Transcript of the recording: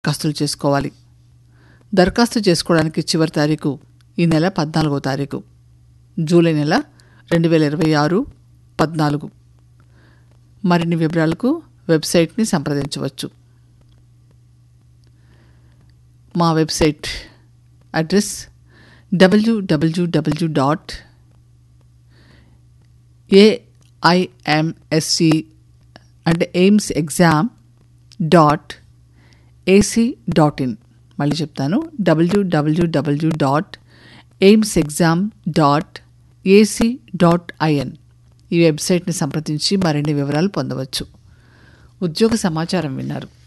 దరఖాస్తులు చేసుకోవాలి దరఖాస్తు చేసుకోవడానికి చివరి తారీఖు ఈ నెల పద్నాలుగో తారీఖు జూలై నెల రెండు వేల ఇరవై ఆరు పద్నాలుగు మరిన్ని వివరాలకు వెబ్సైట్ని సంప్రదించవచ్చు మా website address WWW dot AIMSC అంటే AIIMS exam dot AC dot in మళ్ళీ చెప్తాను WWW dot AIIMS exam dot AC dot IN ఈ వెబ్సైట్ని సంప్రదించి మరిన్ని వివరాలు పొందవచ్చు ఉద్యోగ సమాచారం విన్నారు